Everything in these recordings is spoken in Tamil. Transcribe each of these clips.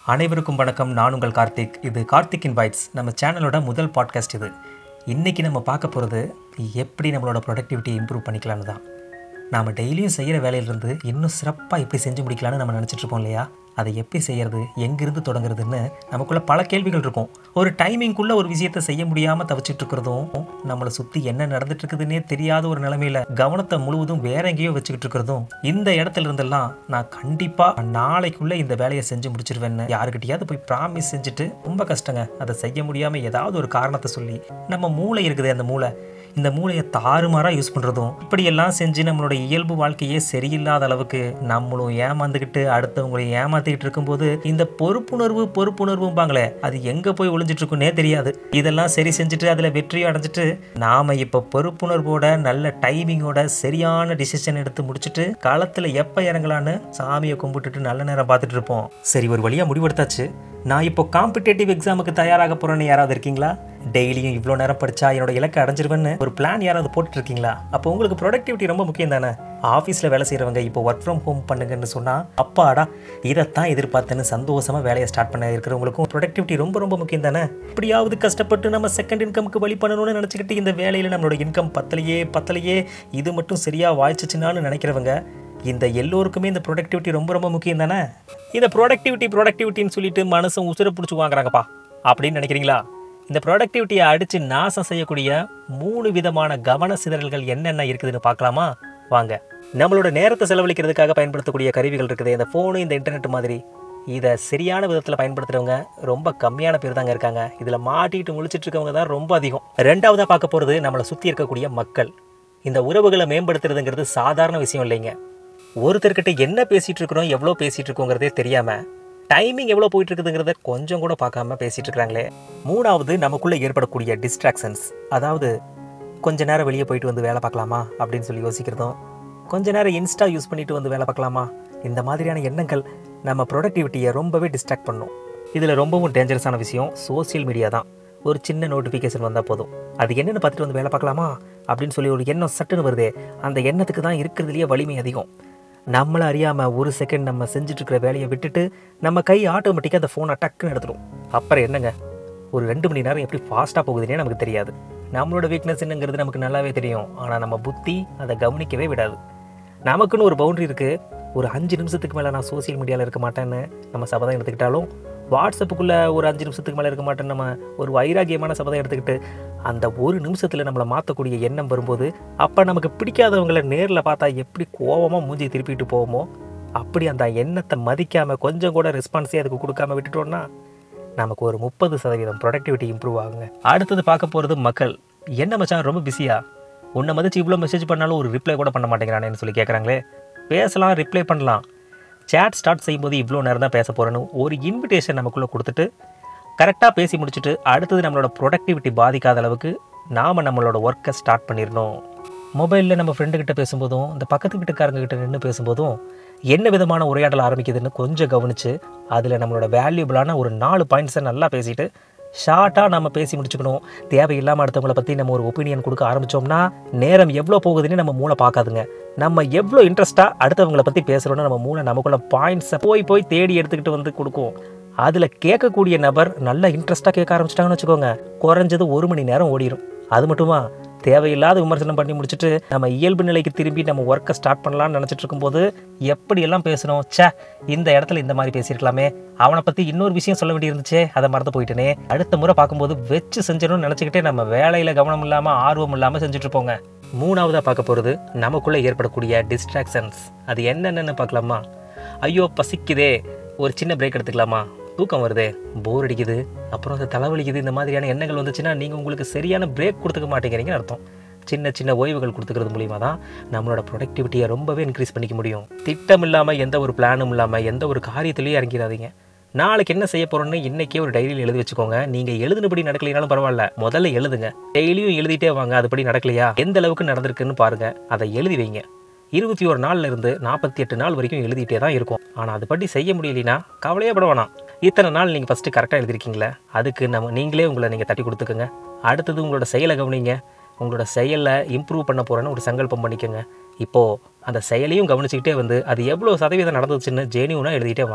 அனைவருக்கும் வணக்கம் நான் உங்கள் கார்த்திக் இது கார்த்திக் இன்வைட்ஸ் நம்ம சேனலோட முதல் பாட்காஸ்ட் இது இன்றைக்கி நம்ம பார்க்க போகிறது எப்படி நம்மளோட ப்ரொடக்டிவிட்டி இம்ப்ரூவ் பண்ணிக்கலான்னு தான் நாம் டெய்லியும் செய்கிற வேலையிலிருந்து இன்னும் சிறப்பாக எப்படி செஞ்சு முடிக்கலாம்னு நம்ம நினச்சிட்டு இருப்போம் இல்லையா அதை எப்படி செய்யறது எங்கிருந்து தொடங்குறதுன்னு நமக்குள்ள பல கேள்விகள் இருக்கும் ஒரு டைமிங்குள்ள ஒரு விஷயத்தை செய்ய முடியாமல் தவிச்சிட்டு இருக்கிறதும் நம்மளை சுற்றி என்ன நடந்துட்டு இருக்குதுன்னே தெரியாத ஒரு நிலைமையில கவனத்தை முழுவதும் வேற எங்கேயோ வச்சுக்கிட்டு இருக்கிறதும் இந்த இடத்துல இருந்தெல்லாம் நான் கண்டிப்பாக நாளைக்குள்ள இந்த வேலையை செஞ்சு முடிச்சிருவேன்னு யாருக்கிட்டையாவது போய் ப்ராமிஸ் செஞ்சுட்டு ரொம்ப கஷ்டங்க அதை செய்ய முடியாமல் ஏதாவது ஒரு காரணத்தை சொல்லி நம்ம மூளை இருக்குது அந்த மூளை இந்த மூளையை தாறுமாறாக யூஸ் பண்ணுறதும் இப்படியெல்லாம் செஞ்சு நம்மளோட இயல்பு வாழ்க்கையே சரியில்லாத அளவுக்கு நம்மளும் ஏமாந்துக்கிட்டு அடுத்தவங்களையும் ஏமாத்திக்கிட்டு இருக்கும்போது இந்த பொறுப்புணர்வு பொறுப்புணர்வும்பாங்களே அது எங்கே போய் ஒளிஞ்சிட்டு இருக்குன்னே தெரியாது இதெல்லாம் சரி செஞ்சுட்டு அதில் வெற்றியும் அடைஞ்சிட்டு நாம் இப்போ பொறுப்புணர்வோட நல்ல டைமிங்கோட சரியான டிசிஷன் எடுத்து முடிச்சுட்டு களத்தில் எப்போ இறங்கலான்னு சாமியை கும்பிட்டுட்டு நல்ல நேரம் பார்த்துட்டு இருப்போம் சரி ஒரு வழியாக முடிவெடுத்தாச்சு நான் இப்போ காம்படிட்டிவ் எக்ஸாமுக்கு தயாராக போகிறேன்னு யாராவது இருக்கீங்களா டெய்லியும் இவ்வளோ நேரம் படித்தா என்னோட இலக்கை அடைஞ்சிருவேன்னு ஒரு பிளான் யாராவது போட்டுட்டு இருக்கீங்களா அப்போ உங்களுக்கு ப்ரொடக்டிவிட்டி ரொம்ப முக்கியம் தானே ஆஃபீஸில் வேலை செய்கிறவங்க இப்போ ஒர்க் ஃப்ரம் ஹோம் பண்ணுங்கன்னு சொன்னால் அப்பாடா இதைத்தான் எதிர்பார்த்தேன்னு சந்தோஷமாக வேலையை ஸ்டார்ட் பண்ண இருக்கிறவங்களுக்கும் ப்ரொடக்டிவிட்டி ரொம்ப ரொம்ப முக்கியம் தானே இப்படியாவது கஷ்டப்பட்டு நம்ம செகண்ட் இன்கமுக்கு வழி பண்ணணும்னு நினச்சிக்கிட்டு இந்த வேலையில் நம்மளோட இன்கம் பத்தலையே பத்தலையே இது மட்டும் சரியாக வாய்ச்சிச்சுனான்னு நினைக்கிறவங்க இந்த எல்லோருக்குமே இந்த ப்ரொடக்டிவிட்டி ரொம்ப ரொம்ப முக்கியம் தானே இந்த ப்ரொடக்டிவிட்டி ப்ரொடக்டிவிட்டின்னு சொல்லிட்டு மனசும் உசுரை பிடிச்சி வாங்குறாங்கப்பா அப்படின்னு நினைக்கிறீங்களா இந்த ப்ரொடக்டிவிட்டியை அடித்து நாசம் செய்யக்கூடிய மூணு விதமான கவன சிதறல்கள் என்னென்ன இருக்குதுன்னு பார்க்கலாமா வாங்க நம்மளோட நேரத்தை செலவழிக்கிறதுக்காக பயன்படுத்தக்கூடிய கருவிகள் இருக்குது இந்த ஃபோனு இந்த இன்டர்நெட் மாதிரி இதை சரியான விதத்தில் பயன்படுத்துகிறவங்க ரொம்ப கம்மியான பேர் தாங்க இருக்காங்க இதில் மாட்டிட்டு முழிச்சிட்டு இருக்கவங்க தான் ரொம்ப அதிகம் ரெண்டாவதாக பார்க்க போகிறது நம்மளை சுற்றி இருக்கக்கூடிய மக்கள் இந்த உறவுகளை மேம்படுத்துறதுங்கிறது சாதாரண விஷயம் இல்லைங்க ஒருத்தர்கிட்ட என்ன பேசிகிட்டு இருக்கிறோம் எவ்வளோ பேசிகிட்டு இருக்கோங்கிறதே தெரியாமல் டைமிங் எவ்வளோ போயிட்டு இருக்குதுங்கிறத கொஞ்சம் கூட பார்க்காம பேசிகிட்டு இருக்கிறாங்களே மூணாவது நமக்குள்ளே ஏற்படக்கூடிய டிஸ்ட்ராக்ஷன்ஸ் அதாவது கொஞ்ச நேரம் வெளியே போயிட்டு வந்து வேலை பார்க்கலாமா அப்படின்னு சொல்லி யோசிக்கிறதும் கொஞ்ச நேரம் இன்ஸ்டா யூஸ் பண்ணிட்டு வந்து வேலை பார்க்கலாமா இந்த மாதிரியான எண்ணங்கள் நம்ம ப்ரொடக்டிவிட்டியை ரொம்பவே டிஸ்ட்ராக்ட் பண்ணும் இதில் ரொம்பவும் டேஞ்சரஸான விஷயம் சோஷியல் மீடியா தான் ஒரு சின்ன நோட்டிஃபிகேஷன் வந்தால் போதும் அது என்னென்னு பார்த்துட்டு வந்து வேலை பார்க்கலாமா அப்படின்னு சொல்லி ஒரு எண்ணம் சட்டுன்னு வருதே அந்த எண்ணத்துக்கு தான் இருக்கிறதுலையே வலிமை அதிகம் நம்மளை அறியாமல் ஒரு செகண்ட் நம்ம செஞ்சுட்டு இருக்கிற வேலையை விட்டுட்டு நம்ம கை ஆட்டோமேட்டிக்காக அந்த ஃபோனை டக்குன்னு எடுத்துடும் அப்புறம் என்னங்க ஒரு ரெண்டு மணி நேரம் எப்படி ஃபாஸ்ட்டாக போகுதுன்னே நமக்கு தெரியாது நம்மளோட வீக்னஸ் என்னங்கிறது நமக்கு நல்லாவே தெரியும் ஆனால் நம்ம புத்தி அதை கவனிக்கவே விடாது நமக்குன்னு ஒரு பவுண்டரி இருக்குது ஒரு அஞ்சு நிமிஷத்துக்கு மேலே நான் சோஷியல் மீடியாவில் இருக்க மாட்டேன்னு நம்ம சபதம் எடுத்துக்கிட்டாலும் வாட்ஸ்அப்புக்குள்ளே ஒரு அஞ்சு நிமிஷத்துக்கு மேலே இருக்க மாட்டேன்னு நம்ம ஒரு வைராகியமான சபதம் எடுத்துக்கிட்டு அந்த ஒரு நிமிஷத்தில் நம்மளை மாற்றக்கூடிய எண்ணம் வரும்போது அப்போ நமக்கு பிடிக்காதவங்களை நேரில் பார்த்தா எப்படி கோவமாக மூஞ்சி திருப்பிட்டு போவோமோ அப்படி அந்த எண்ணத்தை மதிக்காமல் கொஞ்சம் கூட ரெஸ்பான்ஸே அதுக்கு கொடுக்காம விட்டுட்டோம்னா நமக்கு ஒரு முப்பது சதவீதம் ப்ரொடக்டிவிட்டி இம்ப்ரூவ் ஆகுங்க அடுத்தது பார்க்க போகிறது மக்கள் என்ன மச்சான் ரொம்ப பிஸியா உன்னை மதிச்சு இவ்வளோ மெசேஜ் பண்ணாலும் ஒரு ரிப்ளை கூட பண்ண மாட்டேங்கிறானேன்னு சொல்லி கேட்குறாங்களே பேசலாம் ரிப்ளை பண்ணலாம் சேட் ஸ்டார்ட் செய்யும்போது இவ்வளோ நேரம் தான் பேச போகிறேன்னு ஒரு இன்விடேஷன் நமக்குள்ளே கொடுத்துட்டு கரெக்டாக பேசி முடிச்சுட்டு அடுத்தது நம்மளோட ப்ரொடக்டிவிட்டி பாதிக்காத அளவுக்கு நாம் நம்மளோட ஒர்க்கை ஸ்டார்ட் பண்ணிடணும் மொபைலில் நம்ம ஃப்ரெண்டுக்கிட்ட பேசும்போதும் இந்த பக்கத்து வீட்டுக்காரங்க கிட்ட நின்று பேசும்போதும் என்ன விதமான உரையாடல் ஆரம்பிக்குதுன்னு கொஞ்சம் கவனித்து அதில் நம்மளோட வேல்யூபிளான ஒரு நாலு பாயிண்ட்ஸை நல்லா பேசிட்டு ஷார்ட்டாக நம்ம பேசி முடிச்சுக்கணும் தேவையில்லாமல் அடுத்தவங்கள பற்றி நம்ம ஒரு ஒப்பீனியன் கொடுக்க ஆரம்பித்தோம்னா நேரம் எவ்வளோ போகுதுன்னு நம்ம மூளை பார்க்காதுங்க நம்ம எவ்வளோ இன்ட்ரெஸ்ட்டாக அடுத்தவங்கள பற்றி பேசுகிறோன்னு நம்ம மூளை நமக்குள்ள பாயிண்ட்ஸை போய் போய் தேடி எடுத்துக்கிட்டு வந்து கொடுக்கும் அதில் கேட்கக்கூடிய நபர் நல்ல இன்ட்ரெஸ்ட்டாக கேட்க ஆரம்பிச்சிட்டாங்கன்னு வச்சுக்கோங்க குறைஞ்சது ஒரு மணி நேரம் ஓடிடும் அது மட்டுமா தேவையில்லாத விமர்சனம் பண்ணி முடிச்சுட்டு நம்ம இயல்பு நிலைக்கு திரும்பி நம்ம ஒர்க்கை ஸ்டார்ட் பண்ணலாம்னு நினச்சிட்டு இருக்கும்போது எப்படியெல்லாம் பேசணும் ச்சே இந்த இடத்துல இந்த மாதிரி பேசியிருக்கலாமே அவனை பற்றி இன்னொரு விஷயம் சொல்ல வேண்டியிருந்துச்சே அதை மறந்து போயிட்டேனே அடுத்த முறை பார்க்கும்போது வச்சு செஞ்சிடணும்னு நினச்சிக்கிட்டே நம்ம வேலையில் கவனம் இல்லாமல் ஆர்வம் இல்லாமல் செஞ்சுட்டு இருப்போங்க மூணாவதாக பார்க்க போகிறது நமக்குள்ளே ஏற்படக்கூடிய டிஸ்ட்ராக்ஷன்ஸ் அது என்னென்னு பார்க்கலாமா ஐயோ பசிக்குதே ஒரு சின்ன பிரேக் எடுத்துக்கலாமா தூக்கம் வருதே போர் அடிக்குது அப்புறம் அது தலைவலிக்குது இந்த மாதிரியான எண்ணங்கள் வந்துச்சுன்னா நீங்கள் உங்களுக்கு சரியான பிரேக் கொடுத்துக்க மாட்டேங்கிறீங்கன்னு அர்த்தம் சின்ன சின்ன ஓய்வுகள் கொடுத்துக்கிறது மூலிமா தான் நம்மளோட ப்ரொடக்டிவிட்டியை ரொம்பவே இன்க்ரீஸ் பண்ணிக்க முடியும் திட்டம் இல்லாமல் எந்த ஒரு பிளானும் இல்லாமல் எந்த ஒரு காரியத்திலையும் இறங்கிடாதீங்க நாளைக்கு என்ன செய்ய போறோம்னு இன்னைக்கே ஒரு டைரியில் எழுதி வச்சுக்கோங்க நீங்க எழுதுனபடி நடக்கலைனாலும் பரவாயில்ல முதல்ல எழுதுங்க டெய்லியும் எழுதிட்டே வாங்க அதுபடி நடக்கலையா எந்த அளவுக்கு நடந்திருக்குன்னு பாருங்க அதை எழுதி வைங்க இருபத்தி ஒரு நாள்ல இருந்து நாற்பத்தி எட்டு நாள் வரைக்கும் எழுதிட்டே தான் இருக்கும் ஆனால் அதுபடி செய்ய முடியலைன்னா கவலையே பட வேணாம் இத்தனை நாள் நீங்கள் ஃபஸ்ட்டு கரெக்டாக எழுதிருக்கீங்களே அதுக்கு நம்ம நீங்களே உங்களை நீங்கள் தட்டி கொடுத்துக்கோங்க அடுத்தது உங்களோட செயலை கவனிங்க உங்களோட செயலை இம்ப்ரூவ் பண்ண போகிறேன்னு ஒரு சங்கல்பம் பண்ணிக்கோங்க இப்போது அந்த செயலையும் கவனிச்சுக்கிட்டே வந்து அது எவ்வளோ சதவீதம் நடந்துச்சுன்னு ஜெனியூனாக எழுதிட்டே வாங்க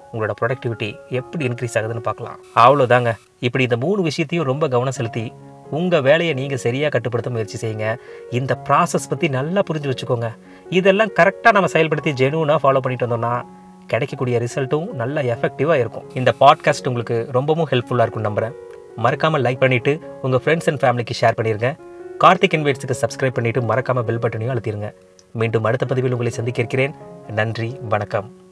உங்களோட ப்ரொடக்டிவிட்டி எப்படி இன்க்ரீஸ் ஆகுதுன்னு பார்க்கலாம் அவ்வளோதாங்க இப்படி இந்த மூணு விஷயத்தையும் ரொம்ப கவனம் செலுத்தி உங்கள் வேலையை நீங்கள் சரியாக கட்டுப்படுத்த முயற்சி செய்யுங்க இந்த ப்ராசஸ் பற்றி நல்லா புரிஞ்சு வச்சுக்கோங்க இதெல்லாம் கரெக்டாக நம்ம செயல்படுத்தி ஜெனுவனாக ஃபாலோ பண்ணிட்டு வந்தோம்னா கிடைக்கக்கூடிய ரிசல்ட்டும் நல்ல எஃபெக்டிவாக இருக்கும் இந்த பாட்காஸ்ட் உங்களுக்கு ரொம்பவும் ஹெல்ப்ஃபுல்லாக இருக்கும் நம்புகிறேன் மறக்காமல் லைக் பண்ணிவிட்டு உங்கள் ஃப்ரெண்ட்ஸ் அண்ட் ஃபேமிலிக்கு ஷேர் பண்ணிடுங்க கார்த்திக் இன்வைட்ஸுக்கு சப்ஸ்கிரைப் பண்ணிவிட்டு மறக்காமல் பெல் பட்டனையும் அழுத்திடுங்க மீண்டும் அடுத்த பதிவில் உங்களை சந்திக்க இருக்கிறேன் நன்றி வணக்கம்